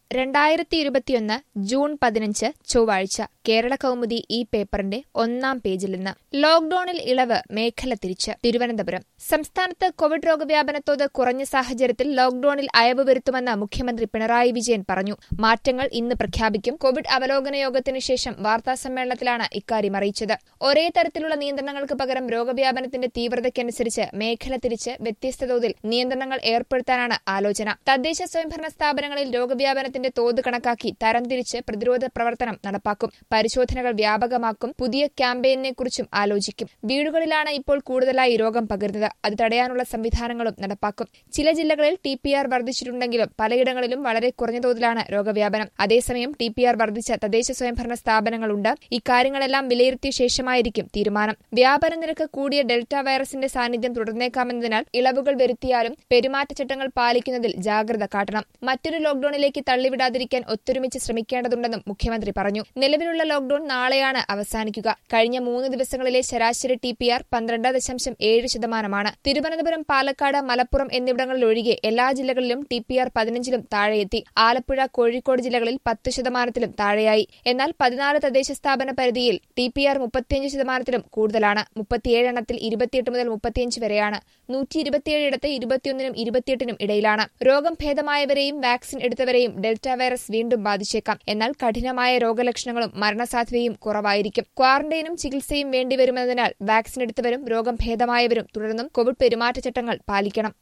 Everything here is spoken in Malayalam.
രണ്ടായിരത്തി ഇരുപത്തിയൊന്ന് ജൂൺ പതിനഞ്ച് ചൊവ്വാഴ്ച കേരള കൗമുദി ഈ പേപ്പറിന്റെ ഒന്നാം പേജിൽ നിന്ന് ലോക്ഡൌണിൽ ഇളവ് മേഖല തിരിച്ച് തിരുവനന്തപുരം സംസ്ഥാനത്ത് കോവിഡ് രോഗവ്യാപനത്തോത് കുറഞ്ഞ സാഹചര്യത്തിൽ ലോക്ഡൌണിൽ അയവ് വരുത്തുമെന്ന് മുഖ്യമന്ത്രി പിണറായി വിജയൻ പറഞ്ഞു മാറ്റങ്ങൾ ഇന്ന് പ്രഖ്യാപിക്കും കോവിഡ് അവലോകന യോഗത്തിനു ശേഷം വാർത്താസമ്മേളനത്തിലാണ് ഇക്കാര്യം അറിയിച്ചത് ഒരേ തരത്തിലുള്ള നിയന്ത്രണങ്ങൾക്ക് പകരം രോഗവ്യാപനത്തിന്റെ തീവ്രതയ്ക്കനുസരിച്ച് മേഖല തിരിച്ച് വ്യത്യസ്ത തോതിൽ നിയന്ത്രണങ്ങൾ ഏർപ്പെടുത്താനാണ് ആലോചന തദ്ദേശ സ്വയംഭരണ സ്ഥാപനങ്ങളിൽ രോഗവ്യാപനത്തിന്റെ തോത് കണക്കാക്കി തരംതിരിച്ച് പ്രതിരോധ പ്രവർത്തനം നടപ്പാക്കും പരിശോധനകൾ വ്യാപകമാക്കും പുതിയ ക്യാമ്പയിനെക്കുറിച്ചും ആലോചിക്കും വീടുകളിലാണ് ഇപ്പോൾ കൂടുതലായി രോഗം പകരുന്നത് അത് തടയാനുള്ള സംവിധാനങ്ങളും നടപ്പാക്കും ചില ജില്ലകളിൽ ടി പി ആർ വർദ്ധിച്ചിട്ടുണ്ടെങ്കിലും പലയിടങ്ങളിലും വളരെ കുറഞ്ഞ തോതിലാണ് രോഗവ്യാപനം അതേസമയം ടി പി ആർ വർദ്ധിച്ച തദ്ദേശ സ്വയംഭരണ സ്ഥാപനങ്ങളുണ്ട് ഇക്കാര്യങ്ങളെല്ലാം വിലയിരുത്തിയ ശേഷമായിരിക്കും തീരുമാനം വ്യാപന നിരക്ക് കൂടിയ ഡെൽറ്റ വൈറസിന്റെ സാന്നിധ്യം തുടർന്നേക്കാമെന്നതിനാൽ ഇളവുകൾ വരുത്തിയാലും പെരുമാറ്റച്ചട്ടങ്ങൾ പാലിക്കുന്നതിൽ ജാഗ്രത കാട്ടണം മറ്റൊരു ലോക്ഡൌണിലേക്ക് തള്ളിവിടാതിരിക്കാൻ ഒത്തൊരുമിച്ച് ശ്രമിക്കേണ്ടതുണ്ടെന്നും മുഖ്യമന്ത്രി പറഞ്ഞു നിലവിലുള്ള ലോക്ഡൌൺ നാളെയാണ് അവസാനിക്കുക കഴിഞ്ഞ മൂന്ന് ദിവസങ്ങളിലെ ശരാശരി ടി പി ആർ പന്ത്രണ്ട് ദശാംശം ഏഴ് ശതമാനമാണ് തിരുവനന്തപുരം പാലക്കാട് മലപ്പുറം എന്നിവിടങ്ങളിൽ ഒഴികെ എല്ലാ ജില്ലകളിലും ടി പി ആർ പതിനഞ്ചിലും താഴെയെത്തി ആലപ്പുഴ കോഴിക്കോട് ജില്ലകളിൽ പത്ത് ശതമാനത്തിലും താഴെയായി എന്നാൽ പതിനാല് തദ്ദേശ സ്ഥാപന പരിധിയിൽ ടി പി ആർ മുപ്പത്തിയഞ്ച് ശതമാനത്തിലും കൂടുതലാണ് മുപ്പത്തിയേഴ് എണ്ണത്തിൽ ഇരുപത്തിയെട്ട് മുതൽ മുപ്പത്തിയഞ്ച് വരെയാണ് നൂറ്റി ഇരുപത്തിയേഴ് ഇടത്ത് ഇരുപത്തിയൊന്നിനും ഇരുപത്തിയെട്ടിനും ഇടയിലാണ് രോഗം ഭേദമായവരെയും വാക്സിൻ എടുത്തവരെയും ഡെൽറ്റ വൈറസ് വീണ്ടും ബാധിച്ചേക്കാം എന്നാൽ കഠിനമായ രോഗലക്ഷണങ്ങളും മരണസാധ്യതയും കുറവായിരിക്കും ക്വാറന്റൈനും ചികിത്സയും വേണ്ടിവരുമെന്നതിനാൽ വാക്സിൻ എടുത്തവരും രോഗം ഭേദമായവരും തുടർന്നും കോവിഡ് പെരുമാറ്റച്ചട്ടങ്ങൾ പാലിക്കണം